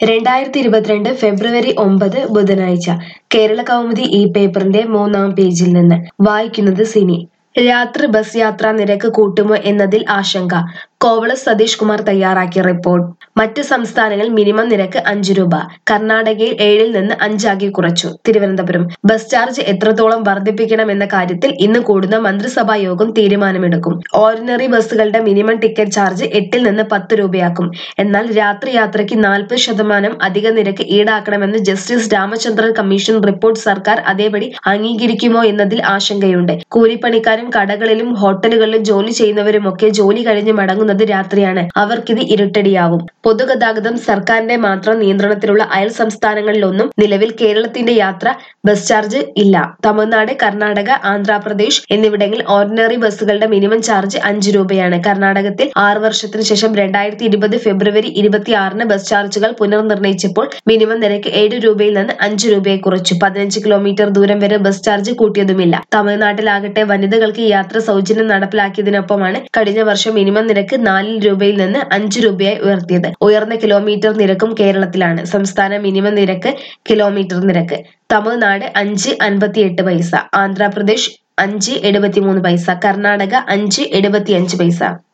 രണ്ടായിരത്തി ഇരുപത്തിരണ്ട് ഫെബ്രുവരി ഒമ്പത് ബുധനാഴ്ച കേരള കൗമുദി ഈ പേപ്പറിന്റെ മൂന്നാം പേജിൽ നിന്ന് വായിക്കുന്നത് സിനി രാത്രി ബസ് യാത്രാ നിരക്ക് കൂട്ടുമോ എന്നതിൽ ആശങ്ക കോവള സതീഷ് കുമാർ തയ്യാറാക്കിയ റിപ്പോർട്ട് മറ്റ് സംസ്ഥാനങ്ങളിൽ മിനിമം നിരക്ക് അഞ്ച് രൂപ കർണാടകയിൽ ഏഴിൽ നിന്ന് അഞ്ചാക്കി കുറച്ചു തിരുവനന്തപുരം ബസ് ചാർജ് എത്രത്തോളം വർദ്ധിപ്പിക്കണമെന്ന കാര്യത്തിൽ ഇന്ന് കൂടുന്ന മന്ത്രിസഭാ യോഗം തീരുമാനമെടുക്കും ഓർഡിനറി ബസ്സുകളുടെ മിനിമം ടിക്കറ്റ് ചാർജ് എട്ടിൽ നിന്ന് പത്ത് രൂപയാക്കും എന്നാൽ രാത്രി യാത്രയ്ക്ക് നാൽപ്പത് ശതമാനം അധിക നിരക്ക് ഈടാക്കണമെന്ന് ജസ്റ്റിസ് രാമചന്ദ്രൻ കമ്മീഷൻ റിപ്പോർട്ട് സർക്കാർ അതേപടി അംഗീകരിക്കുമോ എന്നതിൽ ആശങ്കയുണ്ട് കൂലിപ്പണിക്കാരും കടകളിലും ഹോട്ടലുകളിലും ജോലി ചെയ്യുന്നവരുമൊക്കെ ജോലി കഴിഞ്ഞ് മടങ്ങുന്നത് രാത്രിയാണ് അവർക്കിത് ഇരുട്ടടിയാവും പൊതുഗതാഗതം സർക്കാരിന്റെ മാത്രം നിയന്ത്രണത്തിലുള്ള അയൽ സംസ്ഥാനങ്ങളിലൊന്നും നിലവിൽ കേരളത്തിന്റെ യാത്ര ബസ് ചാർജ് ഇല്ല തമിഴ്നാട് കർണാടക ആന്ധ്രാപ്രദേശ് എന്നിവിടങ്ങളിൽ ഓർഡിനറി ബസ്സുകളുടെ മിനിമം ചാർജ് അഞ്ച് രൂപയാണ് കർണാടകത്തിൽ ആറ് വർഷത്തിന് ശേഷം രണ്ടായിരത്തി ഇരുപത് ഫെബ്രുവരി ഇരുപത്തിയാറിന് ബസ് ചാർജുകൾ പുനർനിർണയിച്ചപ്പോൾ മിനിമം നിരക്ക് ഏഴ് രൂപയിൽ നിന്ന് അഞ്ച് രൂപയെ കുറച്ചു പതിനഞ്ച് കിലോമീറ്റർ ദൂരം വരെ ബസ് ചാർജ് കൂട്ടിയതുമില്ല തമിഴ്നാട്ടിലാകട്ടെ വനിതകൾക്ക് യാത്ര സൗജന്യം നടപ്പിലാക്കിയതിനൊപ്പമാണ് കഴിഞ്ഞ വർഷം മിനിമം നിരക്ക് നാലിൽ രൂപയിൽ നിന്ന് അഞ്ച് രൂപയായി ഉയർത്തിയത് ഉയർന്ന കിലോമീറ്റർ നിരക്കും കേരളത്തിലാണ് സംസ്ഥാന മിനിമം നിരക്ക് കിലോമീറ്റർ നിരക്ക് തമിഴ്നാട് അഞ്ച് അൻപത്തിയെട്ട് പൈസ ആന്ധ്രാപ്രദേശ് അഞ്ച് എഴുപത്തിമൂന്ന് പൈസ കർണാടക അഞ്ച് എഴുപത്തിയഞ്ച് പൈസ